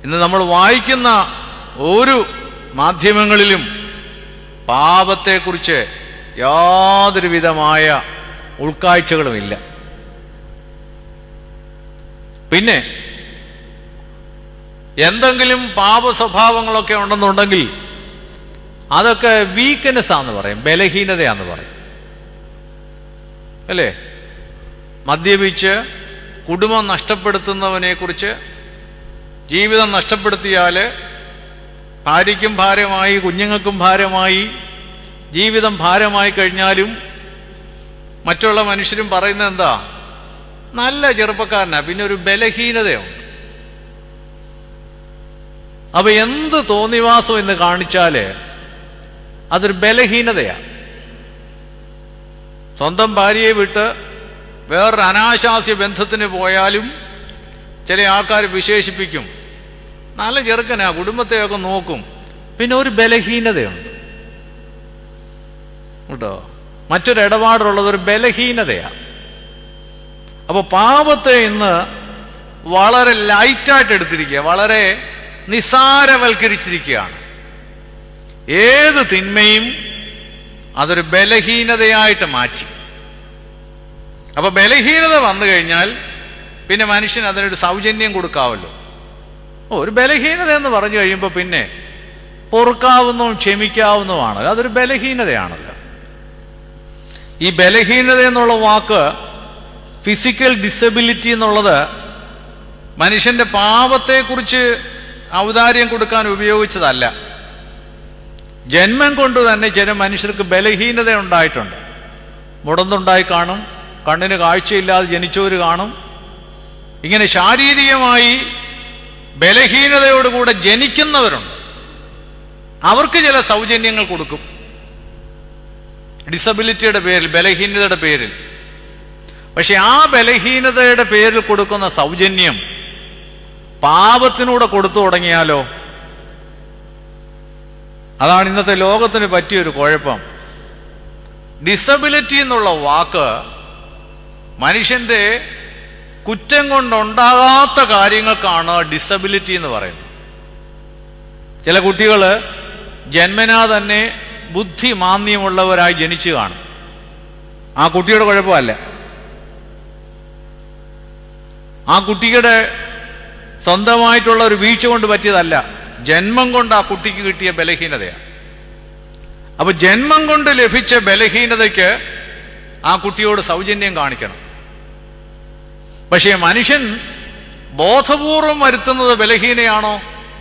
ഇന്ന് നമ്മൾ വായിക്കുന്ന ഒരു മാധ്യമങ്ങളിലും പാപത്തെക്കുറിച്ച് യാതൊരു വിധമായ ഉൾക്കാഴ്ചകളുമില്ല പിന്നെ എന്തെങ്കിലും പാപ സ്വഭാവങ്ങളൊക്കെ ഉണ്ടെന്നുണ്ടെങ്കിൽ അതൊക്കെ വീക്ക്നെസ് ആന്ന് പറയും ബലഹീനതയാന്ന് പറയും അല്ലേ മദ്യപിച്ച് കുടുംബം നഷ്ടപ്പെടുത്തുന്നവനെ കുറിച്ച് ജീവിതം നഷ്ടപ്പെടുത്തിയാല് ഭാര്യയ്ക്കും ഭാരമായി കുഞ്ഞുങ്ങൾക്കും ഭാരമായി ജീവിതം ഭാരമായി കഴിഞ്ഞാലും മറ്റുള്ള മനുഷ്യരും പറയുന്നത് എന്താ നല്ല ചെറുപ്പക്കാരനാ പിന്നെ ഒരു ബലഹീനതയുണ്ട് അപ്പൊ എന്ത് തോന്നിവാസം എന്ന് കാണിച്ചാല് അതൊരു ബലഹീനതയാ സ്വന്തം ഭാര്യയെ വിട്ട് വേറൊരു അനാശാസ്യ ബന്ധത്തിന് പോയാലും ചില ആൾക്കാർ വിശേഷിപ്പിക്കും നല്ല ചെറുക്കനാ കുടുംബത്തെയൊക്കെ നോക്കും പിന്നെ ഒരു ബലഹീനതയുണ്ട് കേട്ടോ മറ്റൊരു ഇടപാടുള്ളത് ഒരു ബലഹീനതയാ അപ്പൊ പാപത്തെ ഇന്ന് വളരെ ലൈറ്റായിട്ട് എടുത്തിരിക്കുക വളരെ നിസാരവൽക്കരിച്ചിരിക്കുകയാണ് ഏത് തിന്മയും അതൊരു ബലഹീനതയായിട്ട് മാറ്റി അപ്പൊ ബലഹീനത വന്നു കഴിഞ്ഞാൽ പിന്നെ മനുഷ്യൻ അതിനൊരു സൗജന്യം കൊടുക്കാവല്ലോ ഓ, ഒരു ബലഹീനത എന്ന് പറഞ്ഞു കഴിയുമ്പോൾ പിന്നെ പൊറുക്കാവുന്നതും ക്ഷമിക്കാവുന്നതുമാണ് അതൊരു ബലഹീനതയാണല്ലോ ഈ ബലഹീനത എന്നുള്ള വാക്ക് ഫിസിക്കൽ ഡിസബിലിറ്റി എന്നുള്ളത് മനുഷ്യന്റെ പാപത്തെക്കുറിച്ച് ഔദാര്യം കൊടുക്കാൻ ഉപയോഗിച്ചതല്ല ജന്മം കൊണ്ട് തന്നെ ചില മനുഷ്യർക്ക് ബലഹീനത ഉണ്ടായിട്ടുണ്ട് മുടന്തുണ്ടായി കാണും കണ്ണിന് കാഴ്ചയില്ലാതെ ജനിച്ചവർ കാണും ഇങ്ങനെ ശാരീരികമായി ബലഹീനതയോടുകൂടെ ജനിക്കുന്നവരുണ്ട് അവർക്ക് ചില സൗജന്യങ്ങൾ കൊടുക്കും ഡിസബിലിറ്റിയുടെ പേരിൽ ബലഹീനതയുടെ പേരിൽ പക്ഷെ ആ ബലഹീനതയുടെ പേരിൽ കൊടുക്കുന്ന സൗജന്യം പാപത്തിനൂടെ കൊടുത്തു തുടങ്ങിയാലോ അതാണ് ഇന്നത്തെ ലോകത്തിന് പറ്റിയൊരു കുഴപ്പം ഡിസബിലിറ്റി എന്നുള്ള വാക്ക് മനുഷ്യന്റെ കുറ്റം കൊണ്ടുണ്ടാകാത്ത കാര്യങ്ങൾക്കാണ് ഡിസബിലിറ്റി എന്ന് പറയുന്നത് ചില കുട്ടികൾ ജന്മനാ തന്നെ ബുദ്ധി മാന്യമുള്ളവരായി ജനിച്ചു കാണും ആ കുട്ടിയുടെ കുഴപ്പമല്ല ആ കുട്ടിയുടെ സ്വന്തമായിട്ടുള്ള ഒരു വീഴ്ച കൊണ്ട് പറ്റിയതല്ല ജന്മം കൊണ്ട് ആ കുട്ടിക്ക് കിട്ടിയ ബലഹീനതയാണ് അപ്പൊ ജന്മം കൊണ്ട് ലഭിച്ച ബലഹീനതയ്ക്ക് ആ കുട്ടിയോട് സൗജന്യം കാണിക്കണം പക്ഷേ മനുഷ്യൻ ബോധപൂർവം വരുത്തുന്നത് ബലഹീനയാണോ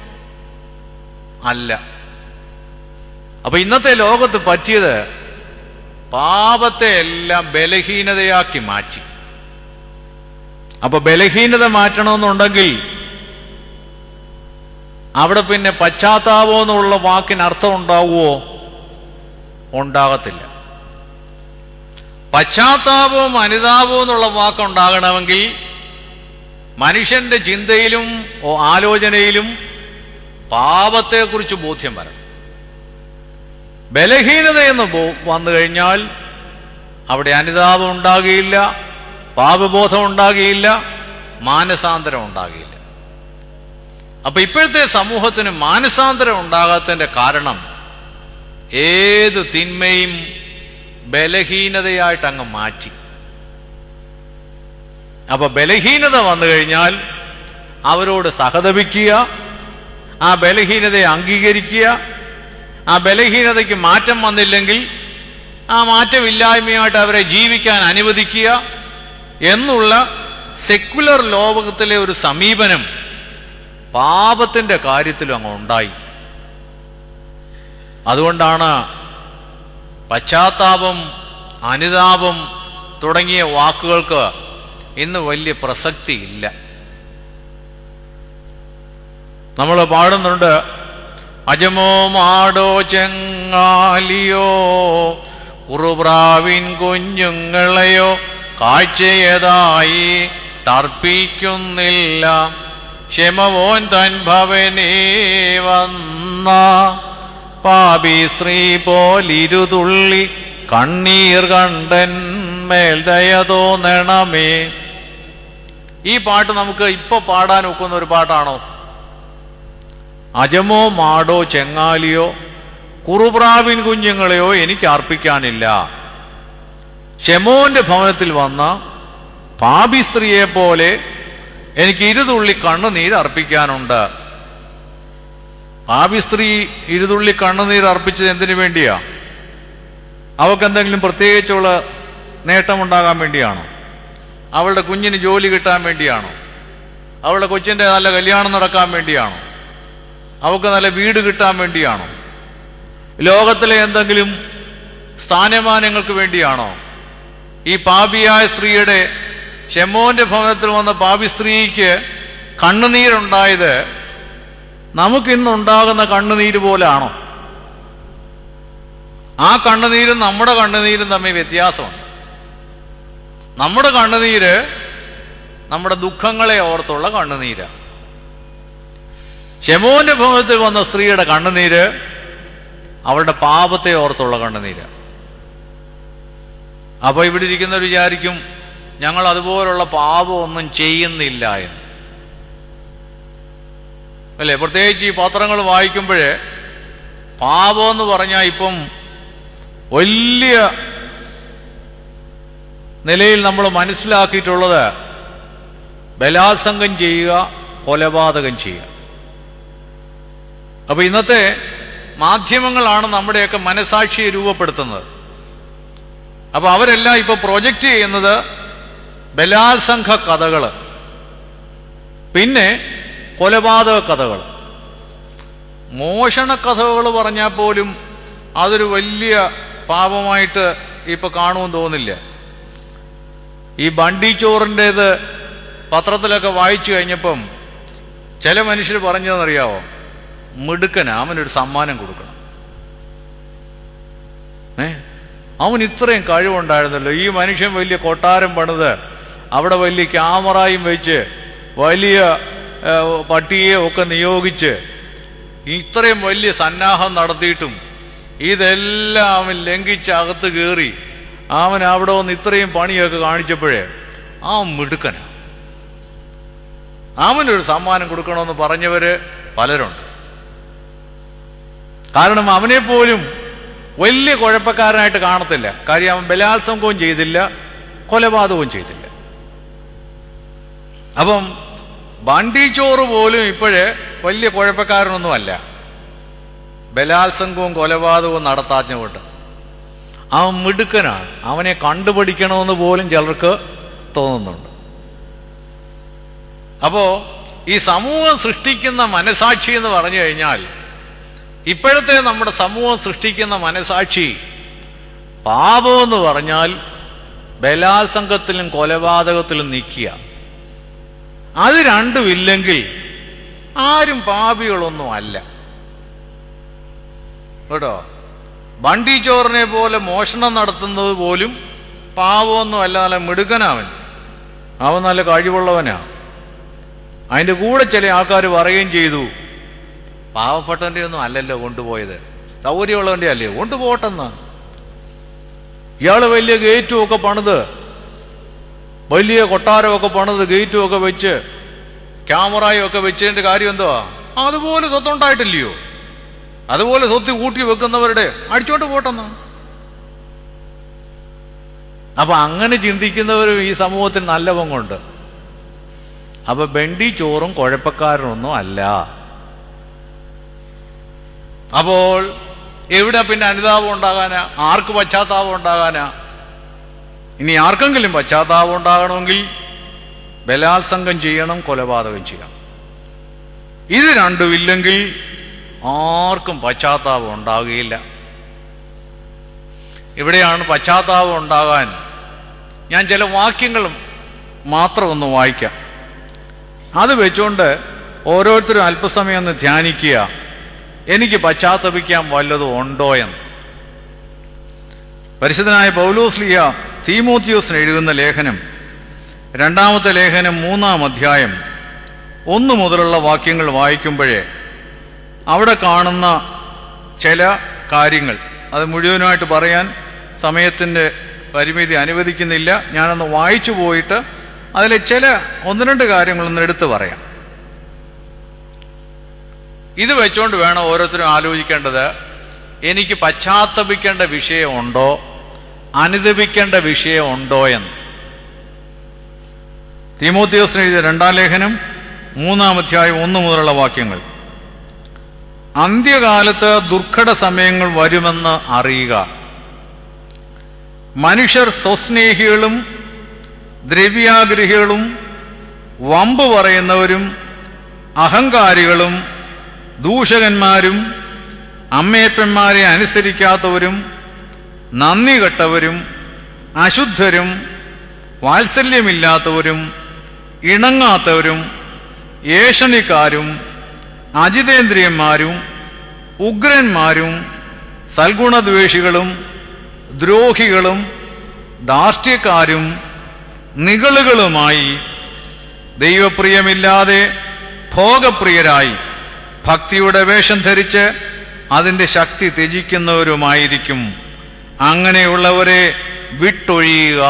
അല്ല അപ്പൊ ഇന്നത്തെ ലോകത്ത് പറ്റിയത് പാപത്തെ എല്ലാം ബലഹീനതയാക്കി മാറ്റി അപ്പൊ ബലഹീനത മാറ്റണമെന്നുണ്ടെങ്കിൽ അവിടെ പിന്നെ പശ്ചാത്താപം എന്നുള്ള വാക്കിന് അർത്ഥം ഉണ്ടാവുമോ ഉണ്ടാകത്തില്ല പശ്ചാത്താപവും അനുതാപവും എന്നുള്ള വാക്കുണ്ടാകണമെങ്കിൽ മനുഷ്യന്റെ ചിന്തയിലും ഓ ആലോചനയിലും പാപത്തെക്കുറിച്ച് ബോധ്യം വരണം ബലഹീനത എന്ന് ബോ- വന്നു കഴിഞ്ഞാൽ അവിടെ അനുതാപം ഉണ്ടാകുകയില്ല പാപബോധം ഉണ്ടാകുകയില്ല മാനസാന്തരം ഉണ്ടാകുകയില്ല അപ്പൊ ഇപ്പോഴത്തെ സമൂഹത്തിന് മാനസാന്തരം ഉണ്ടാകാത്തതിന്റെ കാരണം ഏത് തിന്മയും ബലഹീനതയായിട്ട് അങ്ങ് മാറ്റി അപ്പൊ ബലഹീനത വന്നു കഴിഞ്ഞാൽ അവരോട് സഹതപിക്കുക ആ ബലഹീനതയെ അംഗീകരിക്കുക ആ ബലഹീനതയ്ക്ക് മാറ്റം വന്നില്ലെങ്കിൽ ആ മാറ്റമില്ലായ്മയായിട്ട് അവരെ ജീവിക്കാൻ അനുവദിക്കുക എന്നുള്ള സെക്കുലർ ലോകത്തിലെ ഒരു സമീപനം പാപത്തിന്റെ കാര്യത്തിലും അങ്ങ് ഉണ്ടായി അതുകൊണ്ടാണ് പശ്ചാത്താപം അനുതാപം തുടങ്ങിയ വാക്കുകൾക്ക് ഇന്ന് വലിയ പ്രസക്തി ഇല്ല നമ്മൾ പാടുന്നുണ്ട് അജമോ മാടോ ചെങ്ങാലിയോ കുറുപ്രാവിൻ കുഞ്ഞുങ്ങളെയോ കാഴ്ചയതായി തർപ്പിക്കുന്നില്ല ക്ഷമവോൻ തൻ ഭവനേ വന്ന പാപി സ്ത്രീ പോലിരുതുള്ളി കണ്ണീർ കണ്ടൻ മേൽ ദയ തോന്നണമേ ഈ പാട്ട് നമുക്ക് ഇപ്പൊ പാടാൻ ഒക്കുന്ന ഒരു പാട്ടാണോ അജമോ മാടോ ചെങ്ങാലിയോ കുറുപ്രാവിൻ കുഞ്ഞുങ്ങളെയോ എനിക്ക് അർപ്പിക്കാനില്ല ഷെമോന്റെ ഭവനത്തിൽ വന്ന പാപി സ്ത്രീയെ പോലെ എനിക്ക് ഇരുതുള്ളി കണ്ണുനീര് അർപ്പിക്കാനുണ്ട് പാപി സ്ത്രീ ഇരുതുള്ളി കണ്ണുനീർ അർപ്പിച്ചത് എന്തിനു വേണ്ടിയാ അവൾക്ക് എന്തെങ്കിലും പ്രത്യേകിച്ചുള്ള നേട്ടമുണ്ടാകാൻ വേണ്ടിയാണോ അവളുടെ കുഞ്ഞിന് ജോലി കിട്ടാൻ വേണ്ടിയാണോ അവളുടെ കൊച്ചിന്റെ നല്ല കല്യാണം നടക്കാൻ വേണ്ടിയാണോ അവൾക്ക് നല്ല വീട് കിട്ടാൻ വേണ്ടിയാണോ ലോകത്തിലെ എന്തെങ്കിലും സ്ഥാനമാനങ്ങൾക്ക് വേണ്ടിയാണോ ഈ പാപിയായ സ്ത്രീയുടെ ഷെമോന്റെ ഭവനത്തിൽ വന്ന പാപി സ്ത്രീക്ക് കണ്ണുനീരുണ്ടായത് നമുക്കിന്നുണ്ടാകുന്ന കണ്ണുനീര് പോലാണോ ആ കണ്ണുനീരും നമ്മുടെ കണ്ണുനീരും തമ്മിൽ വ്യത്യാസമുണ്ട് നമ്മുടെ കണ്ണുനീര് നമ്മുടെ ദുഃഖങ്ങളെ ഓർത്തുള്ള കണ്ണുനീര് ഷെമോന്റെ ഭവനത്തിൽ വന്ന സ്ത്രീയുടെ കണ്ണുനീര് അവളുടെ പാപത്തെ ഓർത്തുള്ള കണ്ണുനീര് അപ്പൊ ഇവിടെ ഇരിക്കുന്നവർ വിചാരിക്കും ഞങ്ങൾ അതുപോലുള്ള പാപമൊന്നും ചെയ്യുന്നില്ല എന്ന് അല്ലേ പ്രത്യേകിച്ച് ഈ പത്രങ്ങൾ വായിക്കുമ്പോഴേ പാപം എന്ന് പറഞ്ഞാൽ ഇപ്പം വലിയ നിലയിൽ നമ്മൾ മനസ്സിലാക്കിയിട്ടുള്ളത് ബലാത്സംഗം ചെയ്യുക കൊലപാതകം ചെയ്യുക അപ്പൊ ഇന്നത്തെ മാധ്യമങ്ങളാണ് നമ്മുടെയൊക്കെ മനസാക്ഷിയെ രൂപപ്പെടുത്തുന്നത് അപ്പൊ അവരെല്ലാം ഇപ്പൊ പ്രൊജക്റ്റ് ചെയ്യുന്നത് ബലാത്സംഗ കഥകള് പിന്നെ കൊലപാതക കഥകൾ മോഷണ കഥകൾ പറഞ്ഞാൽ പോലും അതൊരു വലിയ പാപമായിട്ട് ഇപ്പൊ കാണുമെന്ന് തോന്നില്ല ഈ ബണ്ടി ചോറിൻ്റെത് പത്രത്തിലൊക്കെ വായിച്ചു കഴിഞ്ഞപ്പം ചില മനുഷ്യർ പറഞ്ഞതെന്നറിയാവോ മിടുക്കന് അവനൊരു സമ്മാനം കൊടുക്കണം ഏ അവൻ ഇത്രയും കഴിവുണ്ടായിരുന്നല്ലോ ഈ മനുഷ്യൻ വലിയ കൊട്ടാരം പണിത് അവിടെ വലിയ ക്യാമറയും വെച്ച് വലിയ ഏ, പട്ടിയെ ഒക്കെ നിയോഗിച്ച് ഇത്രയും വലിയ സന്നാഹം നടത്തിയിട്ടും ഇതെല്ലാം അവൻ ലംഘിച്ച് അകത്ത് കയറി അവൻ അവിടെ വന്ന് ഇത്രയും പണിയൊക്കെ കാണിച്ചപ്പോഴേ ആ മിടുക്കന അവനൊരു സമ്മാനം കൊടുക്കണമെന്ന് പറഞ്ഞവര് പലരുണ്ട് കാരണം അവനെ പോലും വലിയ കുഴപ്പക്കാരനായിട്ട് കാണത്തില്ല കാര്യം അവൻ ബലാത്സംഗവും ചെയ്തില്ല കൊലപാതകവും ചെയ്തില്ല അപ്പം ബണ്ടി ചോറ് പോലും ഇപ്പോഴേ വലിയ കുഴപ്പക്കാരനൊന്നുമല്ല ബലാത്സംഗവും കൊലപാതകവും നടത്താഞ്ഞുകൊണ്ട് അവൻ മിടുക്കനാണ് അവനെ കണ്ടുപിടിക്കണമെന്ന് പോലും ചിലർക്ക് തോന്നുന്നുണ്ട് അപ്പോ ഈ സമൂഹം സൃഷ്ടിക്കുന്ന മനസാക്ഷി എന്ന് പറഞ്ഞു കഴിഞ്ഞാൽ ഇപ്പോഴത്തെ നമ്മുടെ സമൂഹം സൃഷ്ടിക്കുന്ന മനസാക്ഷി പാപമെന്ന് പറഞ്ഞാൽ ബലാത്സംഗത്തിലും കൊലപാതകത്തിലും നിൽക്കുക അത് രണ്ടും ഇല്ലെങ്കിൽ ആരും പാപികളൊന്നും അല്ല കേട്ടോ ബണ്ടി ചോറിനെ പോലെ മോഷണം നടത്തുന്നത് പോലും പാവമൊന്നും അല്ല നല്ല മിടുക്കനവൻ അവൻ നല്ല കഴിവുള്ളവനാ അതിന്റെ കൂടെ ചില ആൾക്കാർ പറയുകയും ചെയ്തു പാവപ്പെട്ടവന്റെ ഒന്നും അല്ലല്ലോ കൊണ്ടുപോയത് സൗകര്യമുള്ളവന്റെ അല്ലേ കൊണ്ടുപോട്ടെന്ന് ഇയാള് വലിയ ഗേറ്റും ഒക്കെ പണിത് വലിയ കൊട്ടാരമൊക്കെ പണിത് ഗേറ്റും ഒക്കെ വെച്ച് ക്യാമറയും ഒക്കെ വെച്ചതിന്റെ കാര്യം എന്തുവാ അതുപോലെ സ്വത്തുണ്ടായിട്ടില്ലയോ അതുപോലെ സ്വത്ത് കൂട്ടി വെക്കുന്നവരുടെ അടിച്ചോണ്ട് പോട്ടെന്ന് അപ്പൊ അങ്ങനെ ചിന്തിക്കുന്നവരും ഈ സമൂഹത്തിൽ നല്ല പങ്കുണ്ട് അപ്പൊ ബണ്ടി ചോറും കുഴപ്പക്കാരനൊന്നും അല്ല അപ്പോൾ എവിടെ പിന്നെ അനുതാപം ഉണ്ടാകാനാ ആർക്ക് പശ്ചാത്താപം ഉണ്ടാകാനാ ഇനി ആർക്കെങ്കിലും പശ്ചാത്താപം ഉണ്ടാകണമെങ്കിൽ ബലാത്സംഗം ചെയ്യണം കൊലപാതകം ചെയ്യണം ഇത് രണ്ടും ഇല്ലെങ്കിൽ ആർക്കും പശ്ചാത്താപം ഉണ്ടാകുകയില്ല ഇവിടെയാണ് പശ്ചാത്താപം ഉണ്ടാകാൻ ഞാൻ ചില വാക്യങ്ങൾ മാത്രം ഒന്ന് വായിക്കാം അത് വെച്ചുകൊണ്ട് ഓരോരുത്തരും അല്പസമയം ഒന്ന് ധ്യാനിക്കുക എനിക്ക് പശ്ചാത്തപിക്കാൻ വല്ലതും ഉണ്ടോ എന്ന് പരിശുദ്ധനായ പൗലോസ്ലിയ തീമോത്തിയോസിന് എഴുതുന്ന ലേഖനം രണ്ടാമത്തെ ലേഖനം മൂന്നാം അധ്യായം ഒന്നു മുതലുള്ള വാക്യങ്ങൾ വായിക്കുമ്പോഴേ അവിടെ കാണുന്ന ചില കാര്യങ്ങൾ അത് മുഴുവനായിട്ട് പറയാൻ സമയത്തിന്റെ പരിമിതി അനുവദിക്കുന്നില്ല ഞാനൊന്ന് വായിച്ചു പോയിട്ട് അതിലെ ചില ഒന്ന് രണ്ട് കാര്യങ്ങളൊന്ന് എടുത്തു പറയാം ഇത് വെച്ചുകൊണ്ട് വേണം ഓരോരുത്തരും ആലോചിക്കേണ്ടത് എനിക്ക് പശ്ചാത്തപിക്കേണ്ട വിഷയമുണ്ടോ അനുദപിക്കേണ്ട വിഷയമുണ്ടോ എന്ന് തിമോത്തിയോസിന് എഴുതിയ രണ്ടാം ലേഖനം മൂന്നാം അധ്യായം ഒന്ന് മുതലുള്ള വാക്യങ്ങൾ അന്ത്യകാലത്ത് ദുർഘട സമയങ്ങൾ വരുമെന്ന് അറിയുക മനുഷ്യർ സ്വസ്നേഹികളും ദ്രവ്യാഗ്രഹികളും വമ്പ് പറയുന്നവരും അഹങ്കാരികളും ദൂഷകന്മാരും അമ്മയപ്പന്മാരെ അനുസരിക്കാത്തവരും നന്ദി കെട്ടവരും അശുദ്ധരും വാത്സല്യമില്ലാത്തവരും ഇണങ്ങാത്തവരും ഏഷണിക്കാരും അജിതേന്ദ്രിയന്മാരും ഉഗ്രന്മാരും സൽഗുണദ്വേഷികളും ദ്രോഹികളും ധാർഷ്ട്യക്കാരും നികളുകളുമായി ദൈവപ്രിയമില്ലാതെ ഭോഗപ്രിയരായി ഭക്തിയുടെ വേഷം ധരിച്ച് അതിന്റെ ശക്തി ത്യജിക്കുന്നവരുമായിരിക്കും അങ്ങനെയുള്ളവരെ വിട്ടൊഴിയുക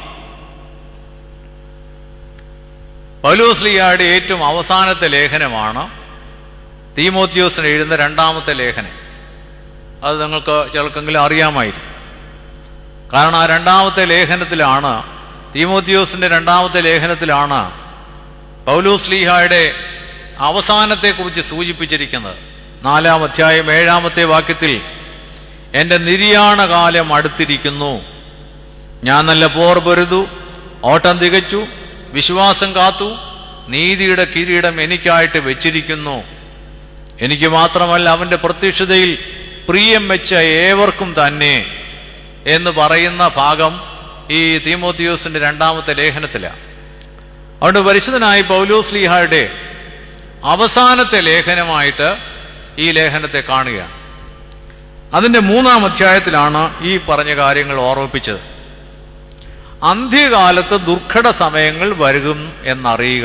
പൗലോസ്ലിയായുടെ ഏറ്റവും അവസാനത്തെ ലേഖനമാണ് തീമോത്യോസിന് എഴുതുന്ന രണ്ടാമത്തെ ലേഖനം അത് നിങ്ങൾക്ക് ചിലർക്കെങ്കിലും അറിയാമായിരിക്കും കാരണം ആ രണ്ടാമത്തെ ലേഖനത്തിലാണ് തീമോത്യോസിന്റെ രണ്ടാമത്തെ ലേഖനത്തിലാണ് പൗലോസ്ലീഹായുടെ അവസാനത്തെക്കുറിച്ച് സൂചിപ്പിച്ചിരിക്കുന്നത് നാലാം അധ്യായം ഏഴാമത്തെ വാക്യത്തിൽ എന്റെ നിര്യാണ കാലം അടുത്തിരിക്കുന്നു ഞാൻ നല്ല പോർ പൊരുതു ഓട്ടം തികച്ചു വിശ്വാസം കാത്തു നീതിയുടെ കിരീടം എനിക്കായിട്ട് വെച്ചിരിക്കുന്നു എനിക്ക് മാത്രമല്ല അവന്റെ പ്രത്യക്ഷതയിൽ പ്രിയം വെച്ച ഏവർക്കും തന്നെ എന്ന് പറയുന്ന ഭാഗം ഈ തീമോത്തിയോസിന്റെ രണ്ടാമത്തെ ലേഖനത്തിലാണ് അതുകൊണ്ട് പരിശുദ്ധനായി പൗലോസ് ലീഹായുടെ അവസാനത്തെ ലേഖനമായിട്ട് ഈ ലേഖനത്തെ കാണുകയാണ് അതിന്റെ മൂന്നാം അധ്യായത്തിലാണ് ഈ പറഞ്ഞ കാര്യങ്ങൾ ഓർമ്മിപ്പിച്ചത് അന്ത്യകാലത്ത് ദുർഘട സമയങ്ങൾ വരുകും എന്നറിയുക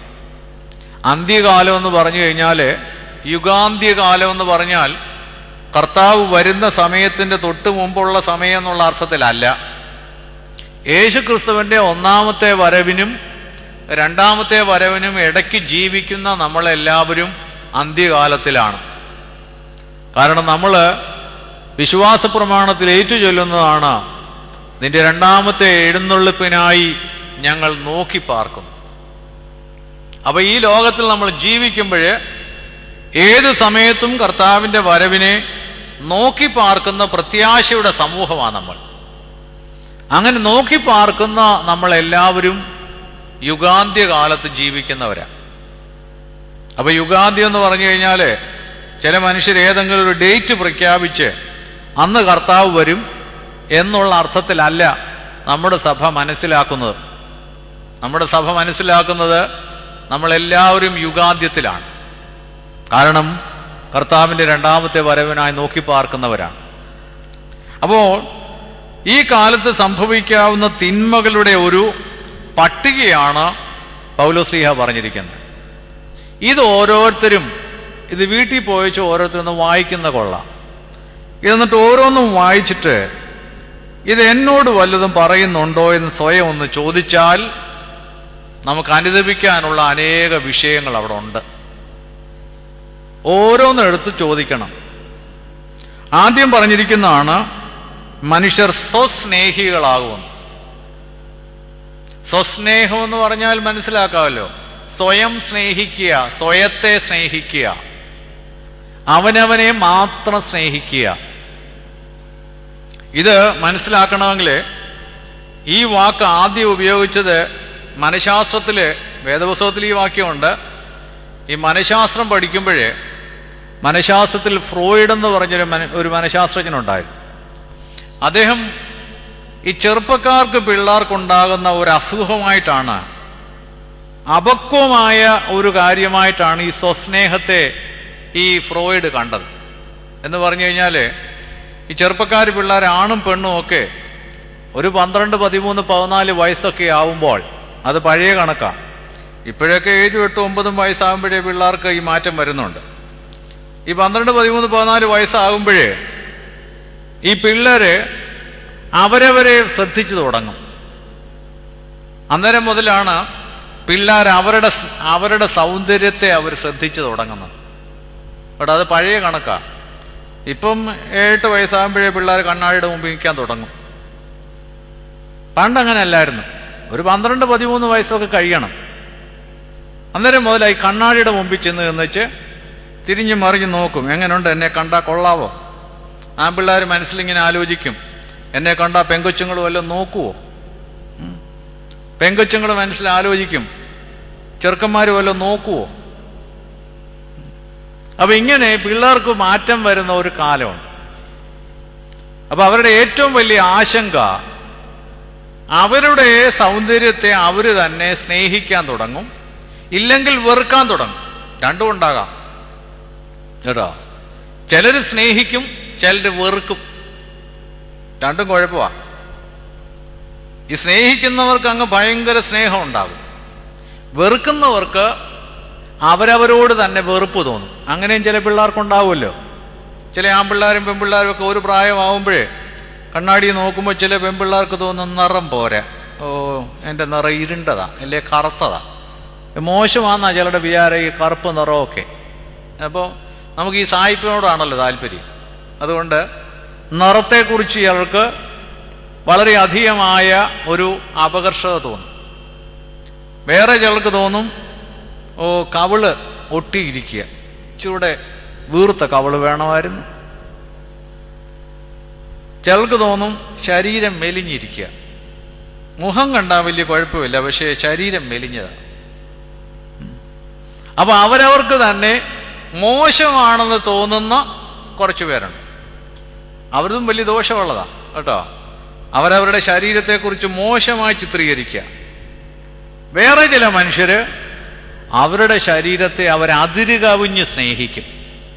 അന്ത്യകാലം എന്ന് പറഞ്ഞു കഴിഞ്ഞാൽ യുഗാന്ത്യകാലം എന്ന് പറഞ്ഞാൽ കർത്താവ് വരുന്ന സമയത്തിന്റെ തൊട്ട് മുമ്പുള്ള സമയം എന്നുള്ള അർത്ഥത്തിലല്ല യേശുക്രിസ്തുവിന്റെ ഒന്നാമത്തെ വരവിനും രണ്ടാമത്തെ വരവിനും ഇടയ്ക്ക് ജീവിക്കുന്ന നമ്മളെല്ലാവരും അന്ത്യകാലത്തിലാണ് കാരണം നമ്മൾ വിശ്വാസ പ്രമാണത്തിൽ ഏറ്റു ചൊല്ലുന്നതാണ് നിന്റെ രണ്ടാമത്തെ എഴുന്നള്ളിപ്പിനായി ഞങ്ങൾ നോക്കി പാർക്കും അപ്പൊ ഈ ലോകത്തിൽ നമ്മൾ ജീവിക്കുമ്പോൾ ഏത് സമയത്തും കർത്താവിന്റെ വരവിനെ നോക്കി പാർക്കുന്ന പ്രത്യാശയുടെ സമൂഹമാണ് നമ്മൾ അങ്ങനെ നോക്കി പാർക്കുന്ന നമ്മളെല്ലാവരും യുഗാന്ത്യ കാലത്ത് ജീവിക്കുന്നവരാ അപ്പൊ യുഗാന്ത്യം എന്ന് പറഞ്ഞു കഴിഞ്ഞാല് ചില മനുഷ്യർ ഏതെങ്കിലും ഒരു ഡേറ്റ് പ്രഖ്യാപിച്ച് അന്ന് കർത്താവ് വരും എന്നുള്ള അർത്ഥത്തിലല്ല നമ്മുടെ സഭ മനസ്സിലാക്കുന്നത് നമ്മുടെ സഭ മനസ്സിലാക്കുന്നത് നമ്മളെല്ലാവരും യുഗാന്ത്യത്തിലാണ് കാരണം കർത്താവിന്റെ രണ്ടാമത്തെ വരവിനായി നോക്കി പാർക്കുന്നവരാണ് അപ്പോൾ ഈ കാലത്ത് സംഭവിക്കാവുന്ന തിന്മകളുടെ ഒരു പട്ടികയാണ് പൗലോസ്ലിഹ പറഞ്ഞിരിക്കുന്നത് ഇത് ഓരോരുത്തരും ഇത് വീട്ടിൽ പോയിച്ച് ഓരോരുത്തരൊന്നും വായിക്കുന്ന കൊള്ളാം എന്നിട്ട് ഓരോന്നും വായിച്ചിട്ട് ഇത് എന്നോട് വല്ലതും പറയുന്നുണ്ടോ എന്ന് സ്വയം ഒന്ന് ചോദിച്ചാൽ നമുക്ക് അനുദപിക്കാനുള്ള അനേക വിഷയങ്ങൾ അവിടെ ഉണ്ട് ഓരോന്നും എടുത്ത് ചോദിക്കണം ആദ്യം പറഞ്ഞിരിക്കുന്നതാണ് മനുഷ്യർ സ്വസ്നേഹികളാകുമെന്ന് സ്വസ്നേഹം എന്ന് പറഞ്ഞാൽ മനസ്സിലാക്കാമല്ലോ സ്വയം സ്നേഹിക്കുക സ്വയത്തെ സ്നേഹിക്കുക അവനവനെ മാത്രം സ്നേഹിക്കുക ഇത് മനസ്സിലാക്കണമെങ്കിൽ ഈ വാക്ക് ആദ്യം ഉപയോഗിച്ചത് മനഃശാസ്ത്രത്തില് വേദപുസ്തകത്തിൽ ഈ വാക്യമുണ്ട് ഈ മനഃശാസ്ത്രം പഠിക്കുമ്പോഴേ മനഃശാസ്ത്രത്തിൽ ഫ്രോയിഡ് എന്ന് പറഞ്ഞൊരു മന ഒരു മനഃശാസ്ത്രജ്ഞനുണ്ടായിരുന്നു അദ്ദേഹം ഈ ചെറുപ്പക്കാർക്ക് പിള്ളേർക്കുണ്ടാകുന്ന ഒരു അസുഖമായിട്ടാണ് അപക്വമായ ഒരു കാര്യമായിട്ടാണ് ഈ സ്വസ്നേഹത്തെ ഈ ഫ്രോയിഡ് കണ്ടത് എന്ന് പറഞ്ഞു കഴിഞ്ഞാൽ ഈ ചെറുപ്പക്കാർ പിള്ളേർ ആണും പെണ്ണും ഒക്കെ ഒരു പന്ത്രണ്ട് പതിമൂന്ന് പതിനാല് വയസ്സൊക്കെ ആവുമ്പോൾ അത് പഴയ കണക്കാണ് ഇപ്പോഴൊക്കെ ഏഴും എട്ടും ഒമ്പതും വയസ്സാകുമ്പോഴേ പിള്ളേർക്ക് ഈ മാറ്റം വരുന്നുണ്ട് ഈ പന്ത്രണ്ട് പതിമൂന്ന് പതിനാല് വയസ്സാകുമ്പോഴേ ഈ പിള്ളേര് അവരവരെ ശ്രദ്ധിച്ചു തുടങ്ങും അന്നേരം മുതലാണ് പിള്ളേർ അവരുടെ സ്- അവരുടെ സൗന്ദര്യത്തെ അവർ ശ്രദ്ധിച്ചു തുടങ്ങുന്നത് ബട്ട് അത് പഴയ കണക്കാ ഇപ്പം ഏഴെട്ട് വയസ്സാകുമ്പോഴേ പിള്ളേർ കണ്ണാടിയുടെ മുമ്പിൽ നിൽക്കാൻ തുടങ്ങും പണ്ട് അങ്ങനെ അല്ലായിരുന്നു ഒരു പന്ത്രണ്ട് പതിമൂന്ന് വയസ്സൊക്കെ കഴിയണം അന്നേരം മുതലായി കണ്ണാടിയുടെ മുമ്പിൽ ചെന്ന് നിന്നിച്ച് തിരിഞ്ഞു മറിഞ്ഞു നോക്കും എങ്ങനെയുണ്ട് എന്നെ കണ്ടാ കൊള്ളാവോ ആ പിള്ളേർ മനസ്സിലിങ്ങനെ ആലോചിക്കും എന്നെ കണ്ടാ പെങ്കൊച്ചുങ്ങൾ വല്ലതും നോക്കുവോ ഉം. പെങ്കൊച്ചുങ്ങൾ മനസ്സിൽ ആലോചിക്കും ചെറുക്കന്മാർ വല്ലതും നോക്കുവോ അപ്പൊ ഇങ്ങനെ പിള്ളേർക്ക് മാറ്റം വരുന്ന ഒരു കാലമുണ്ട് അപ്പൊ അവരുടെ ഏറ്റവും വലിയ ആശങ്ക അവരുടെ സൗന്ദര്യത്തെ അവര് തന്നെ സ്നേഹിക്കാൻ തുടങ്ങും ഇല്ലെങ്കിൽ വെറുക്കാൻ തുടങ്ങും രണ്ടും ഉണ്ടാകാം കേട്ടോ ചിലര് സ്നേഹിക്കും ചിലര് വെറുക്കും രണ്ടും കുഴപ്പമാ ഈ സ്നേഹിക്കുന്നവർക്ക് അങ്ങ് ഭയങ്കര സ്നേഹം ഉണ്ടാകും വെറുക്കുന്നവർക്ക് അവരവരോട് തന്നെ വെറുപ്പ് തോന്നും അങ്ങനെയും ചില പിള്ളേർക്കുണ്ടാവുമല്ലോ ചില ആൺപിള്ളേരും പെൺപിള്ളേരും ഒക്കെ ഒരു പ്രായമാവുമ്പോഴേ കണ്ണാടി നോക്കുമ്പോൾ ചില പെൺപിള്ളേർക്ക് തോന്നും നിറം പോരാ ഓ എൻ്റെ നിറം ഇരുണ്ടതാ അല്ലേ കറുത്തതാ മോശമാന്നാ ചിലരുടെ വിചാരം ഈ കറുപ്പ് നിറമൊക്കെ അപ്പോൾ നമുക്ക് ഈ സായിപ്പിനോടാണല്ലോ താല്പര്യം അതുകൊണ്ട് നിറത്തെക്കുറിച്ച് ഇയാൾക്ക് വളരെ അധികമായ ഒരു അപകർഷത തോന്നും വേറെ ചിലർക്ക് തോന്നും ഓ കവിള് ഒട്ടിയിരിക്കുക ഇച്ചിരൂടെ വീർത്ത കവിള് വേണമായിരുന്നു ചിലർക്ക് തോന്നും ശരീരം മെലിഞ്ഞിരിക്കുക മുഖം കണ്ടാൽ വലിയ കുഴപ്പമില്ല പക്ഷേ ശരീരം മെലിഞ്ഞതാണ് അപ്പൊ അവരവർക്ക് തന്നെ മോശമാണെന്ന് തോന്നുന്ന കുറച്ചു പേരുണ്ട് അവരതും വലിയ ദോഷമുള്ളതാ കേട്ടോ അവരവരുടെ ശരീരത്തെക്കുറിച്ച് മോശമായി ചിത്രീകരിക്കുക വേറെ ചില മനുഷ്യര് അവരുടെ ശരീരത്തെ അവർ അതിരുകവിഞ്ഞ് സ്നേഹിക്കും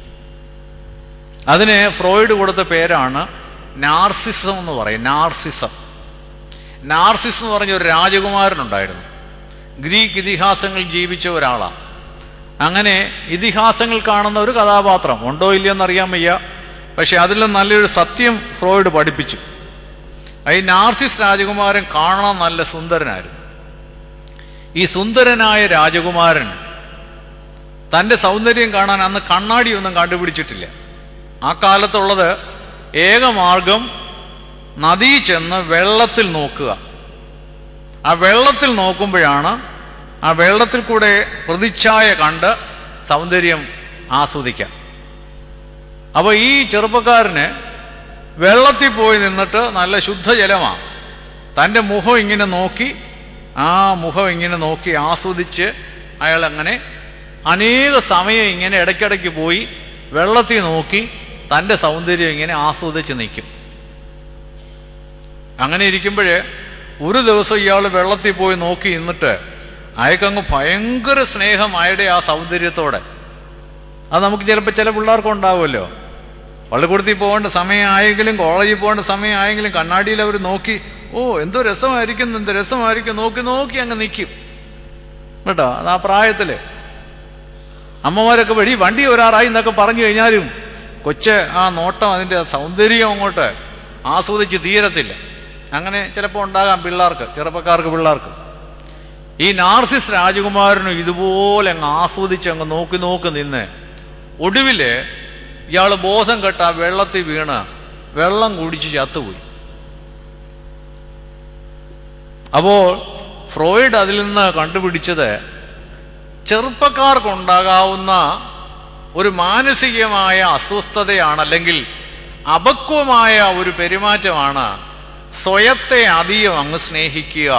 അതിന് ഫ്രോയിഡ് കൊടുത്ത പേരാണ് നാർസിസം എന്ന് പറയും നാർസിസം നാർസിസ് എന്ന് പറഞ്ഞ ഒരു രാജകുമാരനുണ്ടായിരുന്നു ഗ്രീക്ക് ഇതിഹാസങ്ങളിൽ ജീവിച്ച ഒരാളാണ് അങ്ങനെ ഇതിഹാസങ്ങൾ കാണുന്ന ഒരു കഥാപാത്രം ഉണ്ടോ ഇല്ലയോ എന്നറിയാൻ വയ്യ പക്ഷെ അതിലും നല്ലൊരു സത്യം ഫ്രോയിഡ് പഠിപ്പിച്ചു ഈ നാർസിസ് രാജകുമാരൻ കാണാൻ നല്ല സുന്ദരനായിരുന്നു ഈ സുന്ദരനായ രാജകുമാരൻ തന്റെ സൗന്ദര്യം കാണാൻ അന്ന് കണ്ണാടിയൊന്നും കണ്ടുപിടിച്ചിട്ടില്ല ആ കാലത്തുള്ളത് ഏകമാർഗം നദി ചെന്ന് വെള്ളത്തിൽ നോക്കുക ആ വെള്ളത്തിൽ നോക്കുമ്പോഴാണ് ആ വെള്ളത്തിൽ കൂടെ പ്രതിച്ഛായ കണ്ട് സൗന്ദര്യം ആസ്വദിക്കാം അപ്പൊ ഈ ചെറുപ്പക്കാരന് വെള്ളത്തിൽ പോയി നിന്നിട്ട് നല്ല ശുദ്ധജലമാണ് തന്റെ മുഖം ഇങ്ങനെ നോക്കി ആ മുഖം ഇങ്ങനെ നോക്കി ആസ്വദിച്ച് അയാൾ അങ്ങനെ അനേക സമയം ഇങ്ങനെ ഇടയ്ക്കിടയ്ക്ക് പോയി വെള്ളത്തിൽ നോക്കി തന്റെ സൗന്ദര്യം ഇങ്ങനെ ആസ്വദിച്ച് നിൽക്കും അങ്ങനെ ഇരിക്കുമ്പോഴേ ഒരു ദിവസം ഇയാൾ വെള്ളത്തിൽ പോയി നോക്കി നിന്നിട്ട് അയാൾക്കങ്ങ് ഭയങ്കര സ്നേഹം അയാളുടെ ആ സൗന്ദര്യത്തോടെ അത് നമുക്ക് ചിലപ്പോൾ ചില പിള്ളേർക്കും ഉണ്ടാവുമല്ലോ പള്ളിക്കൂടത്തിൽ പോകേണ്ട സമയമായെങ്കിലും കോളേജിൽ പോകേണ്ട സമയമായെങ്കിലും കണ്ണാടിയിൽ അവർ നോക്കി ഓ എന്തോ രസമായിരിക്കും എന്തോ രസമായിരിക്കും നോക്കി നോക്കി അങ്ങ് നിൽക്കും കേട്ടോ അത് ആ പ്രായത്തില് അമ്മമാരൊക്കെ വഴി വണ്ടി വരാറായി എന്നൊക്കെ പറഞ്ഞു കഴിഞ്ഞാലും കൊച്ച് ആ നോട്ടം അതിന്റെ സൗന്ദര്യം അങ്ങോട്ട് ആസ്വദിച്ച് തീരത്തില്ല അങ്ങനെ ചിലപ്പോൾ ഉണ്ടാകാം പിള്ളേർക്ക് ചെറുപ്പക്കാർക്ക് പിള്ളേർക്ക് ഈ നാർസിസ് രാജകുമാരനും ഇതുപോലെ അങ്ങ് ആസ്വദിച്ച് അങ്ങ് നോക്കി നോക്കി നിന്ന് ഒടുവില് ഇയാള് ബോധം കെട്ട ആ വെള്ളത്തിൽ വീണ് വെള്ളം കുടിച്ച് ചത്തുപോയി അപ്പോൾ ഫ്രോയിഡ് അതിൽ നിന്ന് കണ്ടുപിടിച്ചത് ചെറുപ്പക്കാർക്കുണ്ടാകാവുന്ന ഒരു മാനസികമായ അസ്വസ്ഥതയാണ് അല്ലെങ്കിൽ അപക്വമായ ഒരു പെരുമാറ്റമാണ് സ്വയത്തെ അധികം അങ്ങ് സ്നേഹിക്കുക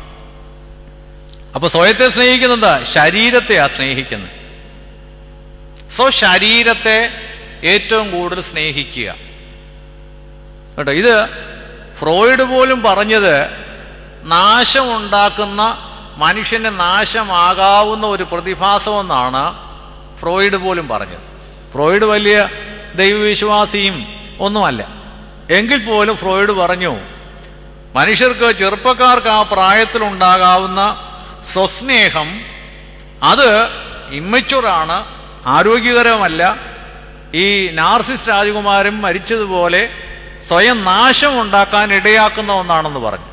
അപ്പൊ സ്വയത്തെ സ്നേഹിക്കുന്നത് ശരീരത്തെയാ സ്നേഹിക്കുന്നത് സോ ശരീരത്തെ ഏറ്റവും കൂടുതൽ സ്നേഹിക്കുക കേട്ടോ ഇത് ഫ്രോയിഡ് പോലും പറഞ്ഞത് നാശമുണ്ടാക്കുന്ന മനുഷ്യന് നാശമാകാവുന്ന ഒരു പ്രതിഭാസമെന്നാണ് ഫ്രോയിഡ് പോലും പറഞ്ഞത് ഫ്രോയിഡ് വലിയ ദൈവവിശ്വാസിയും ഒന്നുമല്ല എങ്കിൽ പോലും ഫ്രോയിഡ് പറഞ്ഞു മനുഷ്യർക്ക് ചെറുപ്പക്കാർക്ക് ആ പ്രായത്തിലുണ്ടാകാവുന്ന സ്വസ്നേഹം അത് ഇമ്മച്ചുറാണ് ആരോഗ്യകരമല്ല ഈ നാർസിസ് രാജകുമാരൻ മരിച്ചതുപോലെ സ്വയം നാശം ഉണ്ടാക്കാൻ ഇടയാക്കുന്ന ഒന്നാണെന്ന് പറഞ്ഞു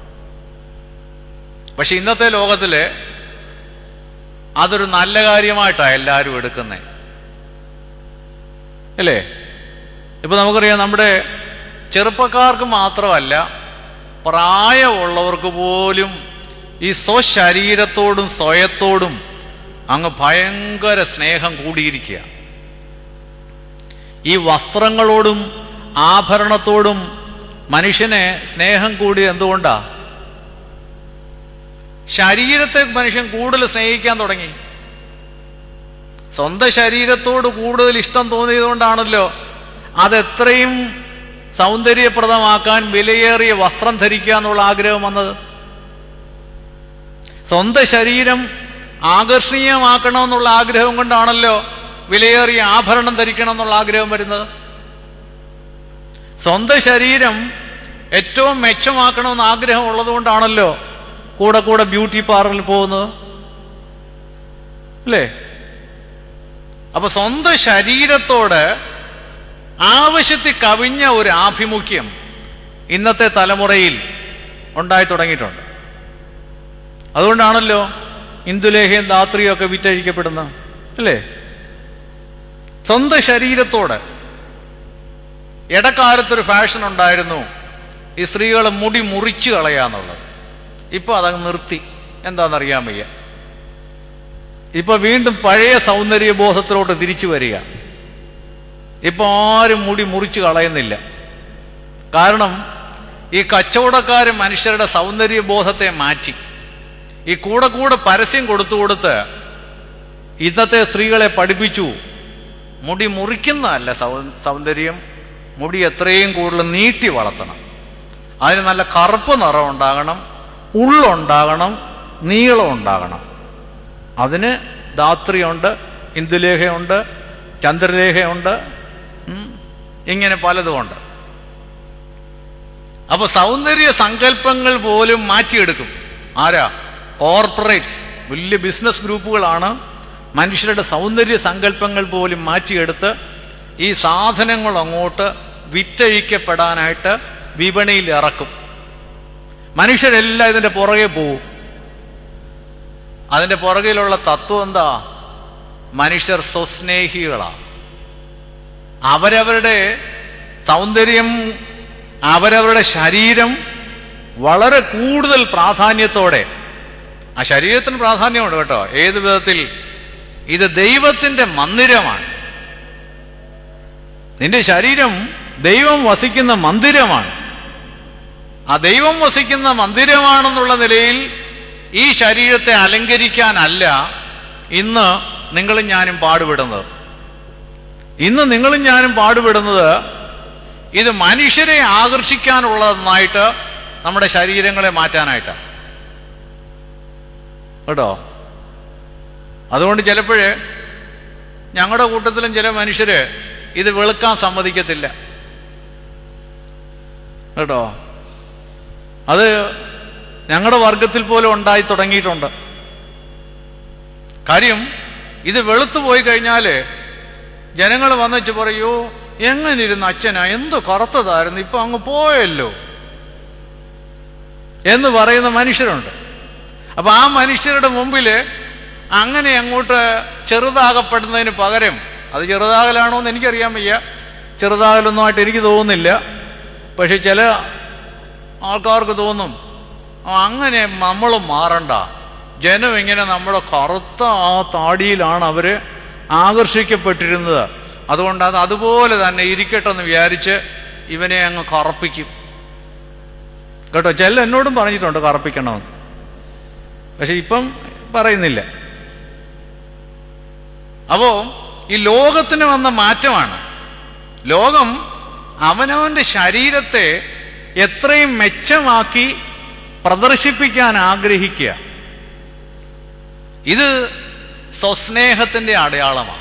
പക്ഷെ ഇന്നത്തെ ലോകത്തില് അതൊരു നല്ല കാര്യമായിട്ടാണ് എല്ലാവരും എടുക്കുന്നത് അല്ലേ ഇപ്പൊ നമുക്കറിയാം നമ്മുടെ ചെറുപ്പക്കാർക്ക് മാത്രമല്ല പ്രായമുള്ളവർക്ക് പോലും ഈ സ്വശരീരത്തോടും സ്വയത്തോടും അങ്ങ് ഭയങ്കര സ്നേഹം കൂടിയിരിക്കുക ഈ വസ്ത്രങ്ങളോടും ആഭരണത്തോടും മനുഷ്യനെ സ്നേഹം കൂടി എന്തുകൊണ്ടാ ശരീരത്തെ മനുഷ്യൻ കൂടുതൽ സ്നേഹിക്കാൻ തുടങ്ങി സ്വന്തം ശരീരത്തോട് കൂടുതൽ ഇഷ്ടം തോന്നിയതുകൊണ്ടാണല്ലോ അതെത്രയും സൗന്ദര്യപ്രദമാക്കാൻ വിലയേറിയ വസ്ത്രം ധരിക്കുക എന്നുള്ള ആഗ്രഹം വന്നത് സ്വന്തം ശരീരം ആകർഷണീയമാക്കണമെന്നുള്ള ആഗ്രഹം കൊണ്ടാണല്ലോ വിലയേറിയ ആഭരണം ധരിക്കണം എന്നുള്ള ആഗ്രഹം വരുന്നത് സ്വന്തം ശരീരം ഏറ്റവും മെച്ചമാക്കണമെന്ന് ആഗ്രഹം ഉള്ളതുകൊണ്ടാണല്ലോ കൂടെ കൂടെ ബ്യൂട്ടി പാർലറിൽ പോകുന്നത് അല്ലേ അപ്പൊ സ്വന്തം ശരീരത്തോട് ആവശ്യത്തിൽ കവിഞ്ഞ ഒരു ആഭിമുഖ്യം ഇന്നത്തെ തലമുറയിൽ ഉണ്ടായി തുടങ്ങിയിട്ടുണ്ട് അതുകൊണ്ടാണല്ലോ ഇന്ദുലേഹയും ധാത്രിയും ഒക്കെ വിറ്റഴിക്കപ്പെടുന്നത് അല്ലേ സ്വന്തം ശരീരത്തോട് ഇടക്കാലത്തൊരു ഫാഷൻ ഉണ്ടായിരുന്നു ഈ സ്ത്രീകളെ മുടി മുറിച്ചു കളയാന്നുള്ളത് ഇപ്പൊ അതങ്ങ് നിർത്തി എന്താണെന്നറിയാൻ വയ്യ ഇപ്പൊ വീണ്ടും പഴയ സൗന്ദര്യ ബോധത്തിലോട്ട് തിരിച്ചു വരിക ഇപ്പൊ ആരും മുടി മുറിച്ചു കളയുന്നില്ല കാരണം ഈ കച്ചവടക്കാര് മനുഷ്യരുടെ സൗന്ദര്യ ബോധത്തെ മാറ്റി ഈ കൂടെ കൂടെ പരസ്യം കൊടുത്തു കൊടുത്ത് ഇന്നത്തെ സ്ത്രീകളെ പഠിപ്പിച്ചു മുടി മുറിക്കുന്നതല്ല സൗ- സൗന്ദര്യം മുടി എത്രയും കൂടുതൽ നീട്ടി വളർത്തണം അതിന് നല്ല കറുപ്പ് നിറം ഉണ്ടാകണം ഉള്ളുണ്ടാകണം നീളം ഉണ്ടാകണം അതിന് ധാത്രിയുണ്ട് ഇന്ദുലേഖയുണ്ട് ചന്ദ്രലേഖയുണ്ട് ഉം, ഇങ്ങനെ പലതുമുണ്ട് അപ്പൊ സൗന്ദര്യ സങ്കല്പങ്ങൾ പോലും മാറ്റിയെടുക്കും ആരാ കോർപ്പറേറ്റ്സ് വലിയ ബിസിനസ് ഗ്രൂപ്പുകളാണ് മനുഷ്യരുടെ സൗന്ദര്യ സങ്കല്പങ്ങൾ പോലും മാറ്റിയെടുത്ത് ഈ സാധനങ്ങൾ അങ്ങോട്ട് വിറ്റഴിക്കപ്പെടാനായിട്ട് വിപണിയിൽ ഇറക്കും മനുഷ്യരെല്ലാം ഇതിന്റെ പുറകെ പോവും അതിന്റെ പുറകിലുള്ള തത്വം എന്താ മനുഷ്യർ സ്വസ്നേഹികളാ അവരവരുടെ സൗന്ദര്യം അവരവരുടെ ശരീരം വളരെ കൂടുതൽ പ്രാധാന്യത്തോടെ ആ ശരീരത്തിന് പ്രാധാന്യമുണ്ട് കേട്ടോ ഏത് വിധത്തിൽ ഇത് ദൈവത്തിന്റെ മന്ദിരമാണ് നിന്റെ ശരീരം ദൈവം വസിക്കുന്ന മന്ദിരമാണ് ആ ദൈവം വസിക്കുന്ന മന്ദിരമാണെന്നുള്ള നിലയിൽ ഈ ശരീരത്തെ അലങ്കരിക്കാനല്ല ഇന്ന് നിങ്ങളും ഞാനും പാടുപെടുന്നത് ഇന്ന് നിങ്ങളും ഞാനും പാടുപെടുന്നത് ഇത് മനുഷ്യരെ ആകർഷിക്കാനുള്ളതെന്നായിട്ട് നമ്മുടെ ശരീരങ്ങളെ മാറ്റാനായിട്ടാണ് കേട്ടോ അതുകൊണ്ട് ചിലപ്പോഴേ ഞങ്ങളുടെ കൂട്ടത്തിലും ചില മനുഷ്യര് ഇത് വെളുക്കാൻ സമ്മതിക്കത്തില്ല കേട്ടോ അത് ഞങ്ങളുടെ വർഗത്തിൽ പോലും ഉണ്ടായി തുടങ്ങിയിട്ടുണ്ട് കാര്യം ഇത് വെളുത്തു പോയി കഴിഞ്ഞാല് ജനങ്ങൾ വന്നിച്ച് പറയൂ എങ്ങനെ ഇരുന്ന അച്ഛനാ എന്ത് കറുത്തതായിരുന്നു ഇപ്പൊ അങ്ങ് പോയല്ലോ എന്ന് പറയുന്ന മനുഷ്യരുണ്ട് അപ്പൊ ആ മനുഷ്യരുടെ മുമ്പില് അങ്ങനെ അങ്ങോട്ട് ചെറുതാകപ്പെടുന്നതിന് പകരം അത് ചെറുതാകലാണോ എന്ന് എനിക്കറിയാൻ വയ്യ ചെറുതാകലൊന്നുമായിട്ട് എനിക്ക് തോന്നുന്നില്ല പക്ഷെ ചില ആൾക്കാർക്ക് തോന്നും "ആ, അങ്ങനെ നമ്മൾ മാറണ്ട ജനം ഇങ്ങനെ നമ്മുടെ കറുത്ത ആ താടിയിലാണ് അവര് ആകർഷിക്കപ്പെട്ടിരുന്നത് അതുകൊണ്ട് അത് അതുപോലെ തന്നെ ഇരിക്കട്ടെ എന്ന് വിചാരിച്ച് ഇവനെ അങ്ങ് കറപ്പിക്കും കേട്ടോ ചില എന്നോടും പറഞ്ഞിട്ടുണ്ട് കറപ്പിക്കണമെന്ന് പക്ഷെ ഇപ്പം പറയുന്നില്ല അപ്പോ ഈ ലോകത്തിന് വന്ന മാറ്റമാണ് ലോകം അവനവന്റെ ശരീരത്തെ എത്രയും മെച്ചമാക്കി പ്രദർശിപ്പിക്കാൻ ആഗ്രഹിക്കുക ഇത് സ്വസ്നേഹത്തിന്റെ അടയാളമാണ്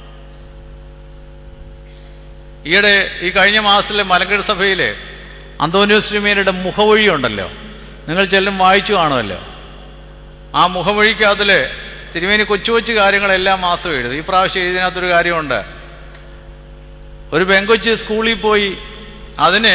ഈയിടെ ഈ കഴിഞ്ഞ മാസത്തിലെ മലങ്കര സഭയിലെ അന്തോനിയോസ് തിരുമേനിയുടെ മുഖവഴി ഉണ്ടല്ലോ നിങ്ങൾ ചെല്ലും വായിച്ചു കാണുമല്ലോ ആ മുഖവഴിക്കകത്തില് തിരുമേനി കൊച്ചു കൊച്ചു കാര്യങ്ങളെല്ലാ മാസവും എഴുതും ഈ പ്രാവശ്യം എഴുതിനകത്തൊരു കാര്യമുണ്ട് ഒരു പെങ്കൊച്ച് സ്കൂളിൽ പോയി അതിന്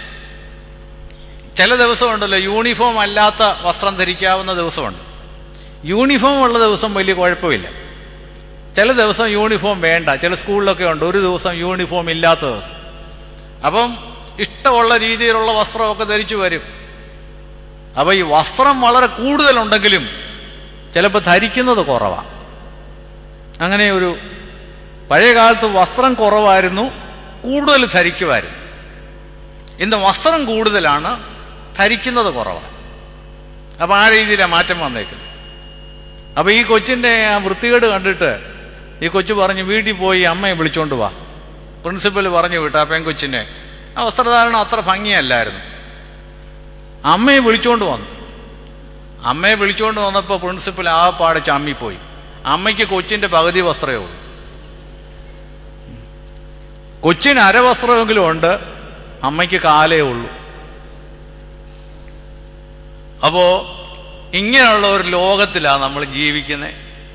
ചില ദിവസമുണ്ടല്ലോ യൂണിഫോം അല്ലാത്ത വസ്ത്രം ധരിക്കാവുന്ന ദിവസമുണ്ട് യൂണിഫോം ഉള്ള ദിവസം വലിയ കുഴപ്പമില്ല ചില ദിവസം യൂണിഫോം വേണ്ട ചില സ്കൂളിലൊക്കെ ഉണ്ട് ഒരു ദിവസം യൂണിഫോം ഇല്ലാത്ത ദിവസം അപ്പം ഇഷ്ടമുള്ള രീതിയിലുള്ള വസ്ത്രമൊക്കെ ധരിച്ചു വരും അപ്പൊ ഈ വസ്ത്രം വളരെ കൂടുതലുണ്ടെങ്കിലും ചിലപ്പോൾ ധരിക്കുന്നത് കുറവാണ് അങ്ങനെ ഒരു പഴയ കാലത്ത് വസ്ത്രം കുറവായിരുന്നു കൂടുതൽ ധരിക്കുമായിരുന്നു ഇന്ന് വസ്ത്രം കൂടുതലാണ് ധരിക്കുന്നത് കുറവാണ് അപ്പൊ ആ രീതിയിലാണ് മാറ്റം വന്നേക്കുന്നത് അപ്പൊ ഈ കൊച്ചിന്റെ ആ വൃത്തികേട് കണ്ടിട്ട് ഈ കൊച്ചു പറഞ്ഞു വീട്ടിൽ പോയി അമ്മയെ വിളിച്ചോണ്ട് വാ പ്രിൻസിപ്പൽ പറഞ്ഞു വിട്ടു ആ പെൺകൊച്ചിനെ ആ വസ്ത്രധാരണം അത്ര ഭംഗിയല്ലായിരുന്നു അമ്മയെ വിളിച്ചോണ്ട് വന്നു അമ്മയെ വിളിച്ചോണ്ട് വന്നപ്പോൾ പ്രിൻസിപ്പൽ ആ പാടെ ചമ്മിപ്പോയി അമ്മയ്ക്ക് കൊച്ചിന്റെ പകുതി വസ്ത്രമേ ഉള്ളൂ കൊച്ചിന് അരവസ്ത്രമെങ്കിലും ഉണ്ട് അമ്മയ്ക്ക് കാലേ ഉള്ളൂ അപ്പോ ഇങ്ങനെയുള്ള ഒരു ലോകത്തിലാണ് നമ്മൾ ജീവിക്കുന്നത്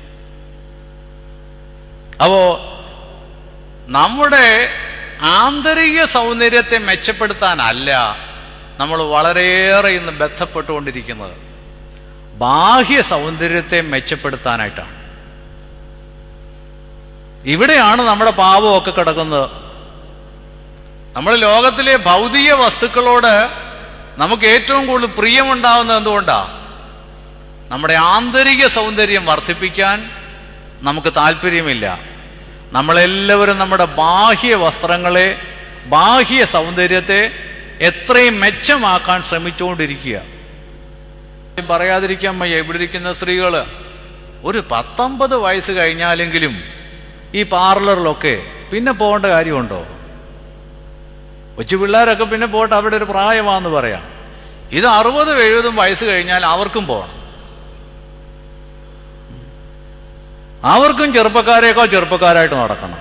അപ്പോ നമ്മുടെ ആന്തരിക സൗന്ദര്യത്തെ മെച്ചപ്പെടുത്താനല്ല നമ്മൾ വളരെയേറെ ഇന്ന് ബന്ധപ്പെട്ടുകൊണ്ടിരിക്കുന്നത് ബാഹ്യ സൗന്ദര്യത്തെ മെച്ചപ്പെടുത്താനായിട്ടാണ് ഇവിടെയാണ് നമ്മുടെ പാപമൊക്കെ കിടക്കുന്നത് നമ്മൾ ലോകത്തിലെ ഭൗതിക വസ്തുക്കളോട് നമുക്ക് ഏറ്റവും കൂടുതൽ പ്രിയമുണ്ടാവുന്നത് എന്തുകൊണ്ടാ നമ്മുടെ ആന്തരിക സൗന്ദര്യം വർദ്ധിപ്പിക്കാൻ നമുക്ക് താല്പര്യമില്ല നമ്മളെല്ലാവരും നമ്മുടെ ബാഹ്യ വസ്ത്രങ്ങളെ ബാഹ്യ സൗന്ദര്യത്തെ എത്രയും മെച്ചമാക്കാൻ ശ്രമിച്ചുകൊണ്ടിരിക്കുക പറയാതിരിക്കാൻ വയ്യ ഇവിടെ ഇരിക്കുന്ന സ്ത്രീകള് ഒരു പത്തൊമ്പത് വയസ്സ് കഴിഞ്ഞാലെങ്കിലും ഈ പാർലറിലൊക്കെ പിന്നെ പോകേണ്ട കാര്യമുണ്ടോ കൊച്ചു പിള്ളേരൊക്കെ പിന്നെ പോട്ടെ അവിടെ ഒരു പ്രായമാന്ന് പറയാം ഇത് അറുപതും എഴുപതും വയസ്സ് കഴിഞ്ഞാൽ അവർക്കും പോകണം അവർക്കും ചെറുപ്പക്കാരേക്കാൾ ചെറുപ്പക്കാരായിട്ട് നടക്കണം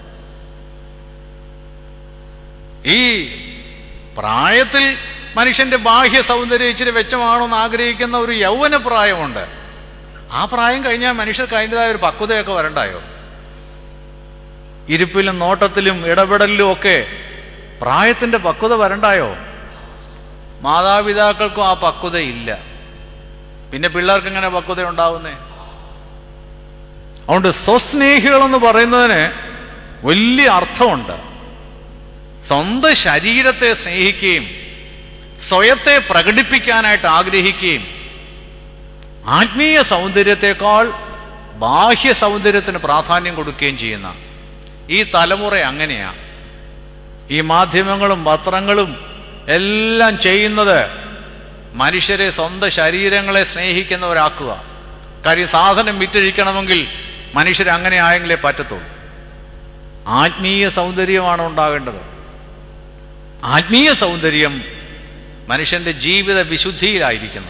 ഈ പ്രായത്തിൽ മനുഷ്യന്റെ ബാഹ്യ സൗന്ദര്യം ഇച്ചിരി വെച്ചമാണെന്ന് ആഗ്രഹിക്കുന്ന ഒരു യൗവന പ്രായമുണ്ട് ആ പ്രായം കഴിഞ്ഞാൽ മനുഷ്യർക്ക് അതിൻ്റെതായ ഒരു പക്വതയൊക്കെ വരണ്ടായോ ഇരിപ്പിലും നോട്ടത്തിലും ഇടപെടലിലും ഒക്കെ പ്രായത്തിന്റെ പക്വത വരണ്ടായോ മാതാപിതാക്കൾക്കും ആ പക്വത ഇല്ല പിന്നെ പിള്ളേർക്ക് എങ്ങനെ പക്വത ഉണ്ടാവുന്നേ അതുകൊണ്ട് സ്വസ്നേഹികൾ എന്ന് പറയുന്നതിന് വലിയ അർത്ഥമുണ്ട് സ്വന്തം ശരീരത്തെ സ്നേഹിക്കുകയും സ്വയത്തെ പ്രകടിപ്പിക്കാനായിട്ട് ആഗ്രഹിക്കുകയും ആത്മീയ സൗന്ദര്യത്തെക്കാൾ ബാഹ്യ സൗന്ദര്യത്തിന് പ്രാധാന്യം കൊടുക്കുകയും ചെയ്യുന്ന ഈ തലമുറ അങ്ങനെയാ ഈ മാധ്യമങ്ങളും പത്രങ്ങളും എല്ലാം ചെയ്യുന്നത് മനുഷ്യരെ സ്വന്തം ശരീരങ്ങളെ സ്നേഹിക്കുന്നവരാക്കുക കാര്യം സാധനം വിറ്റഴിക്കണമെങ്കിൽ മനുഷ്യർ അങ്ങനെ ആയെങ്കിലേ പറ്റത്തുള്ളൂ ആത്മീയ സൗന്ദര്യമാണ് ഉണ്ടാവേണ്ടത് ആത്മീയ സൗന്ദര്യം മനുഷ്യന്റെ ജീവിത വിശുദ്ധിയിലായിരിക്കുന്നു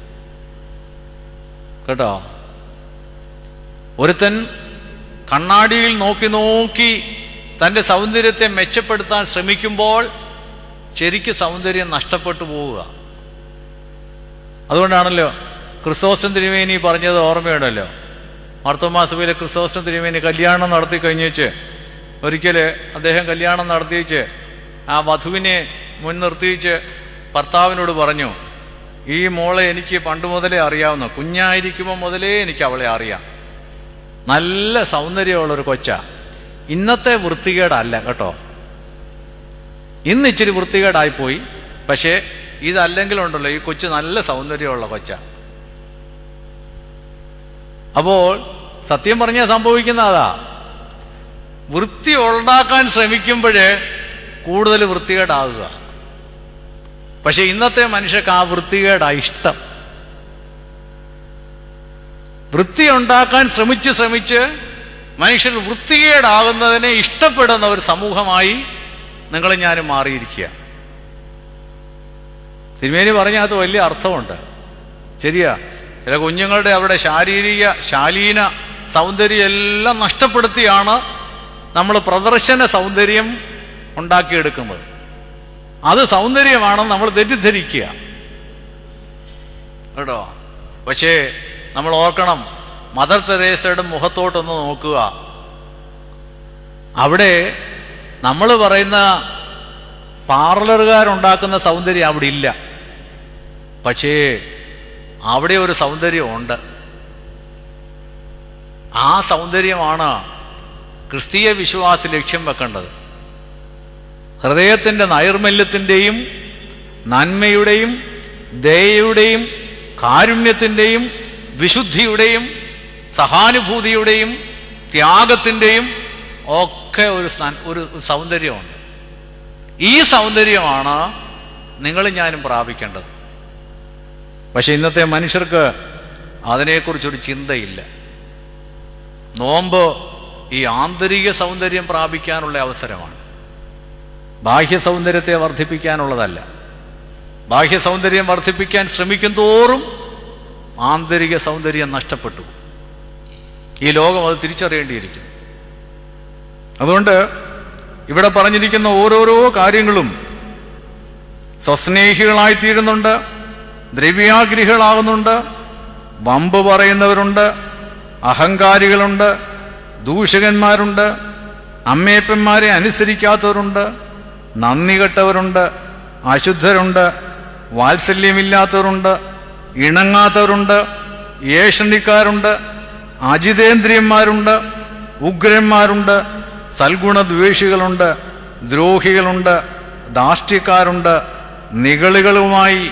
കേട്ടോ ഒരുത്തൻ കണ്ണാടിയിൽ നോക്കി നോക്കി തന്റെ സൗന്ദര്യത്തെ മെച്ചപ്പെടുത്താൻ ശ്രമിക്കുമ്പോൾ ശരിക്ക് സൗന്ദര്യം നഷ്ടപ്പെട്ടു പോവുക അതുകൊണ്ടാണല്ലോ ക്രിസ്തോസ്റ്റൻ തിരുമേനി പറഞ്ഞത് ഓർമ്മയുണ്ടല്ലോ മാർത്തോമാസഭയിലെ ക്രിസ്തോസ്റ്റൻ തിരുമേനി കല്യാണം നടത്തി കഴിഞ്ഞേച്ച് ഒരിക്കല് അദ്ദേഹം കല്യാണം നടത്തിയിച്ച് ആ വധുവിനെ മുൻനിർത്തിയിച്ച് ഭർത്താവിനോട് പറഞ്ഞു ഈ മോളെ എനിക്ക് പണ്ട് മുതലേ അറിയാവുന്ന കുഞ്ഞായിരിക്കുമ്പോൾ മുതലേ എനിക്ക് അവളെ അറിയാം നല്ല സൗന്ദര്യമുള്ള ഒരു കൊച്ച ഇന്നത്തെ വൃത്തികേടല്ല കേട്ടോ ഇന്ന് ഇച്ചിരി വൃത്തികേടായിപ്പോയി പക്ഷേ ഇതല്ലെങ്കിലുണ്ടല്ലോ ഈ കൊച്ചു നല്ല സൗന്ദര്യമുള്ള കൊച്ച അപ്പോൾ സത്യം പറഞ്ഞാൽ സംഭവിക്കുന്ന അതാ വൃത്തി ഉണ്ടാക്കാൻ ശ്രമിക്കുമ്പോഴേ കൂടുതൽ വൃത്തികേടാകുക പക്ഷെ ഇന്നത്തെ മനുഷ്യർക്ക് ആ വൃത്തികേടാ ഇഷ്ടം വൃത്തി ഉണ്ടാക്കാൻ ശ്രമിച്ച് ശ്രമിച്ച് മനുഷ്യർ വൃത്തികേടാകുന്നതിനെ ഇഷ്ടപ്പെടുന്ന ഒരു സമൂഹമായി നിങ്ങൾ ഞാനും മാറിയിരിക്കുക തിരുമേനി പറഞ്ഞതിനകത്ത് വലിയ അർത്ഥമുണ്ട് ശരിയാ ചില കുഞ്ഞുങ്ങളുടെ അവരുടെ ശാരീരിക ശാലീന സൗന്ദര്യം എല്ലാം നഷ്ടപ്പെടുത്തിയാണ് നമ്മൾ പ്രദർശന സൗന്ദര്യം ഉണ്ടാക്കിയെടുക്കുന്നത് അത് സൗന്ദര്യമാണെന്ന് നമ്മൾ തെറ്റിദ്ധരിക്കുക കേട്ടോ പക്ഷേ നമ്മൾ ഓർക്കണം മദർ തെരേസയുടെ മുഖത്തോട്ടൊന്ന് നോക്കുക അവിടെ നമ്മൾ പറയുന്ന പാർലറുകാരുണ്ടാക്കുന്ന സൗന്ദര്യം അവിടെ ഇല്ല പക്ഷേ അവിടെ ഒരു സൗന്ദര്യം ഉണ്ട് ആ സൗന്ദര്യമാണ് ക്രിസ്തീയ വിശ്വാസി ലക്ഷ്യം വെക്കേണ്ടത് ഹൃദയത്തിൻ്റെ നൈർമല്യത്തിൻ്റെയും നന്മയുടെയും ദയയുടെയും കാരുണ്യത്തിൻ്റെയും വിശുദ്ധിയുടെയും സഹാനുഭൂതിയുടെയും ത്യാഗത്തിൻ്റെയും ഒക്കെ ഒരു സ്ഥാൻ- ഒരു സൗന്ദര്യമുണ്ട് ഈ സൗന്ദര്യമാണ് നിങ്ങൾ ഞാനും പ്രാപിക്കേണ്ടത് പക്ഷെ ഇന്നത്തെ മനുഷ്യർക്ക് അതിനെക്കുറിച്ചൊരു ചിന്തയില്ല നോമ്പ് ഈ ആന്തരിക സൗന്ദര്യം പ്രാപിക്കാനുള്ള അവസരമാണ് ബാഹ്യ സൗന്ദര്യത്തെ വർദ്ധിപ്പിക്കാനുള്ളതല്ല ബാഹ്യ സൗന്ദര്യം വർദ്ധിപ്പിക്കാൻ ശ്രമിക്കും തോറും ആന്തരിക സൗന്ദര്യം നഷ്ടപ്പെട്ടു ഈ ലോകം അത് തിരിച്ചറിയേണ്ടിയിരിക്കുന്നു അതുകൊണ്ട് ഇവിടെ പറഞ്ഞിരിക്കുന്ന ഓരോരോ കാര്യങ്ങളും സ്വസ്നേഹികളായിത്തീരുന്നുണ്ട് ദ്രവ്യാഗ്രഹികളാകുന്നുണ്ട് വമ്പ് പറയുന്നവരുണ്ട് അഹങ്കാരികളുണ്ട് ദൂഷകന്മാരുണ്ട് അമ്മയപ്പന്മാരെ അനുസരിക്കാത്തവരുണ്ട് നന്ദി കെട്ടവരുണ്ട് അശുദ്ധരുണ്ട് വാത്സല്യമില്ലാത്തവരുണ്ട് ഇണങ്ങാത്തവരുണ്ട് ഏഷണിക്കാരുണ്ട് അജിതേന്ദ്രിയന്മാരുണ്ട് ഉഗ്രന്മാരുണ്ട് സൽഗുണദ്വേഷികളുണ്ട് ദ്രോഹികളുണ്ട് ദാഷ്ട്യക്കാരുണ്ട് നിഗളികളുമായി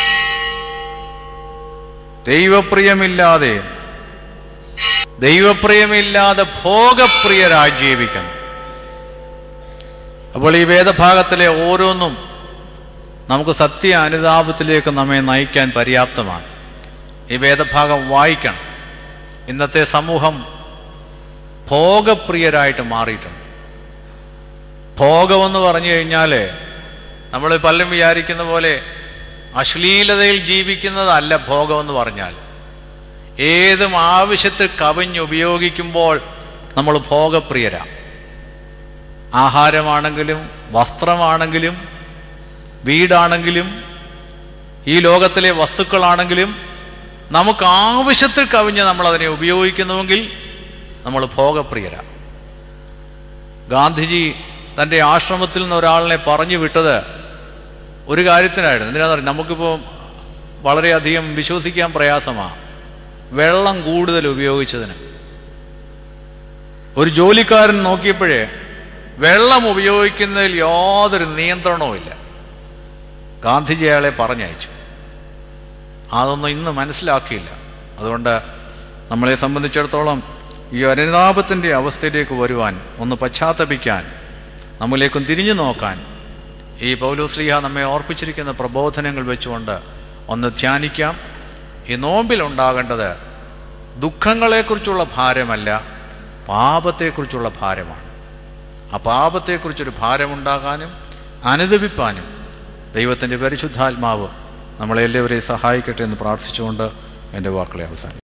ദൈവപ്രിയമില്ലാതെ ദൈവപ്രിയമില്ലാതെ ഭോഗപ്രിയരായി ജീവിക്കുന്നു അപ്പോൾ ഈ വേദഭാഗത്തിലെ ഓരോന്നും നമുക്ക് സത്യ അനുതാപത്തിലേക്ക് നമ്മെ നയിക്കാൻ പര്യാപ്തമാണ് ഈ വേദഭാഗം വായിക്കണം ഇന്നത്തെ സമൂഹം ഭോഗപ്രിയരായിട്ട് മാറിയിട്ടുണ്ട് ഭോഗമെന്ന് പറഞ്ഞു കഴിഞ്ഞാൽ നമ്മൾ പലരും വിചാരിക്കുന്ന പോലെ അശ്ലീലതയിൽ ജീവിക്കുന്നതല്ല ഭോഗമെന്ന് പറഞ്ഞാൽ ഏതും ആവശ്യത്തിൽ കവിഞ്ഞുപയോഗിക്കുമ്പോൾ നമ്മൾ ഭോഗപ്രിയരാണ് ആഹാരമാണെങ്കിലും വസ്ത്രമാണെങ്കിലും വീടാണെങ്കിലും ഈ ലോകത്തിലെ വസ്തുക്കളാണെങ്കിലും നമുക്ക് ആവശ്യത്തിൽ കവിഞ്ഞ് നമ്മൾ അതിനെ ഉപയോഗിക്കുന്നുവെങ്കിൽ നമ്മൾ ഭോഗപ്രിയരാണ് ഗാന്ധിജി തൻ്റെ ആശ്രമത്തിൽ നിന്ന് ഒരാളിനെ പറഞ്ഞു വിട്ടത് ഒരു കാര്യത്തിനായിരുന്നു എന്തിനാന്ന് പറഞ്ഞാൽ നമുക്കിപ്പോൾ വളരെയധികം വിശ്വസിക്കാൻ പ്രയാസമാണ് വെള്ളം കൂടുതൽ ഉപയോഗിച്ചതിന് ഒരു ജോലിക്കാരൻ നോക്കിയപ്പോഴേ വെള്ളം ഉപയോഗിക്കുന്നതിൽ യാതൊരു നിയന്ത്രണവുമില്ല ഗാന്ധിജി അയാളെ പറഞ്ഞയച്ചു അതൊന്നും ഇന്ന് മനസ്സിലാക്കിയില്ല അതുകൊണ്ട് നമ്മളെ സംബന്ധിച്ചിടത്തോളം ഈ അനുതാപത്തിൻ്റെ അവസ്ഥയിലേക്ക് വരുവാൻ ഒന്ന് പശ്ചാത്തപിക്കാൻ നമ്മിലേക്കും തിരിഞ്ഞു നോക്കാൻ ഈ പൗലോശ്രീഹ നമ്മെ ഓർപ്പിച്ചിരിക്കുന്ന പ്രബോധനങ്ങൾ വെച്ചുകൊണ്ട് ഒന്ന് ധ്യാനിക്കാം ഈ നോമ്പിലുണ്ടാകേണ്ടത് ദുഃഖങ്ങളെക്കുറിച്ചുള്ള ഭാരമല്ല പാപത്തെക്കുറിച്ചുള്ള ഭാരമാണ് ആ പാപത്തെക്കുറിച്ചൊരു ഭാരമുണ്ടാകാനും അനുദപിപ്പാനും ദൈവത്തിൻ്റെ പരിശുദ്ധാത്മാവ് നമ്മളെല്ലാവരെയും സഹായിക്കട്ടെ എന്ന് പ്രാർത്ഥിച്ചുകൊണ്ട് എൻ്റെ വാക്കുകളെ അവസാനിക്കും